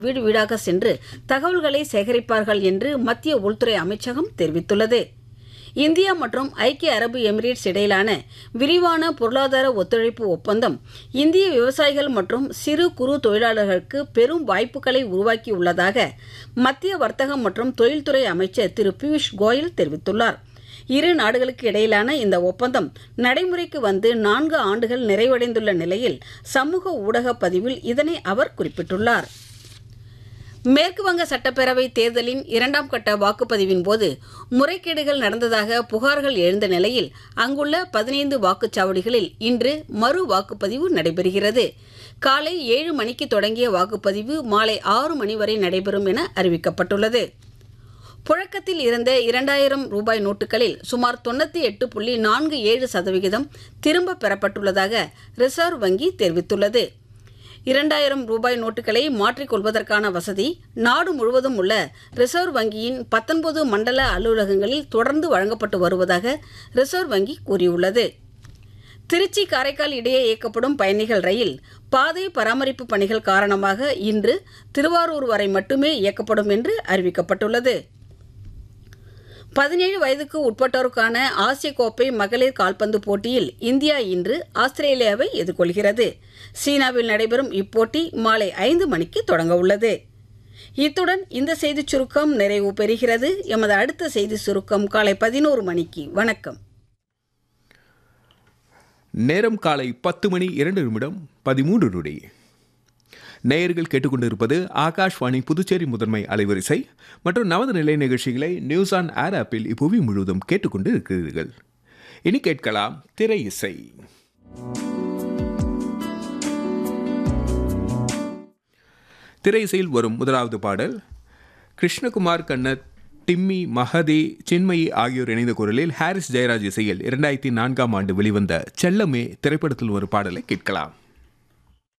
வீடு வீடாக சென்று தகவல்களை சேகரிப்பார்கள் என்று மத்திய உள்துறை அமைச்சகம் தெரிவித்துள்ளது இந்தியா மற்றும் ஐக்கிய அரபு எமிரேட்ஸ் இடையிலான விரிவான பொருளாதார ஒத்துழைப்பு ஒப்பந்தம் இந்திய விவசாயிகள் மற்றும் சிறு குறு தொழிலாளர்களுக்கு பெரும் வாய்ப்புகளை உருவாக்கியுள்ளதாக மத்திய வர்த்தகம் மற்றும் தொழில்துறை அமைச்சர் திரு பியூஷ் கோயல் தெரிவித்துள்ளார் இரு நாடுகளுக்கு இடையிலான இந்த ஒப்பந்தம் நடைமுறைக்கு வந்து நான்கு ஆண்டுகள் நிறைவடைந்துள்ள நிலையில் சமூக ஊடக பதிவில் இதனை அவர் குறிப்பிட்டுள்ளார் மேற்கு வங்க சட்டப்பேரவை தேர்தலின் இரண்டாம் கட்ட வாக்குப்பதிவின் போது முறைகேடுகள் நடந்ததாக புகார்கள் எழுந்த நிலையில் அங்குள்ள பதினைந்து வாக்குச்சாவடிகளில் இன்று மறு வாக்குப்பதிவு நடைபெறுகிறது காலை ஏழு மணிக்கு தொடங்கிய வாக்குப்பதிவு மாலை ஆறு மணி வரை நடைபெறும் என அறிவிக்கப்பட்டுள்ளது புழக்கத்தில் இருந்த இரண்டாயிரம் ரூபாய் நோட்டுகளில் சுமார் தொண்ணூற்றி எட்டு புள்ளி நான்கு ஏழு சதவிகிதம் திரும்ப பெறப்பட்டுள்ளதாக ரிசர்வ் வங்கி தெரிவித்துள்ளது இரண்டாயிரம் ரூபாய் நோட்டுகளை மாற்றிக்கொள்வதற்கான வசதி நாடு முழுவதும் உள்ள ரிசர்வ் வங்கியின் பத்தொன்பது மண்டல அலுவலகங்களில் தொடர்ந்து வழங்கப்பட்டு வருவதாக ரிசர்வ் வங்கி கூறியுள்ளது திருச்சி காரைக்கால் இடையே இயக்கப்படும் பயணிகள் ரயில் பாதை பராமரிப்பு பணிகள் காரணமாக இன்று திருவாரூர் வரை மட்டுமே இயக்கப்படும் என்று அறிவிக்கப்பட்டுள்ளது பதினேழு வயதுக்கு உட்பட்டோருக்கான ஆசிய கோப்பை மகளிர் கால்பந்து போட்டியில் இந்தியா இன்று ஆஸ்திரேலியாவை எதிர்கொள்கிறது சீனாவில் நடைபெறும் இப்போட்டி மாலை ஐந்து மணிக்கு தொடங்க உள்ளது இத்துடன் இந்த செய்திச் சுருக்கம் நிறைவு பெறுகிறது எமது அடுத்த செய்தி சுருக்கம் காலை பதினோரு மணிக்கு வணக்கம் நேரம் காலை பத்து மணி இரண்டு நிமிடம் பதிமூன்று நொடி நேயர்கள் கேட்டுக்கொண்டிருப்பது ஆகாஷ்வாணி புதுச்சேரி முதன்மை அலைவரிசை மற்றும் நமது நிலை நிகழ்ச்சிகளை நியூஸ் ஆன் ஏர் ஆப்பில் இப்புவி முழுவதும் கேட்டுக்கொண்டு இருக்கிறீர்கள் இனி கேட்கலாம் திரை இசை திரை இசையில் வரும் முதலாவது பாடல் கிருஷ்ணகுமார் கண்ணத் டிம்மி மஹதி சின்மயி ஆகியோர் இணைந்த குரலில் ஹாரிஸ் ஜெயராஜ் இசையில் இரண்டாயிரத்தி நான்காம் ஆண்டு வெளிவந்த செல்லமே திரைப்படத்தில் ஒரு பாடலை கேட்கலாம்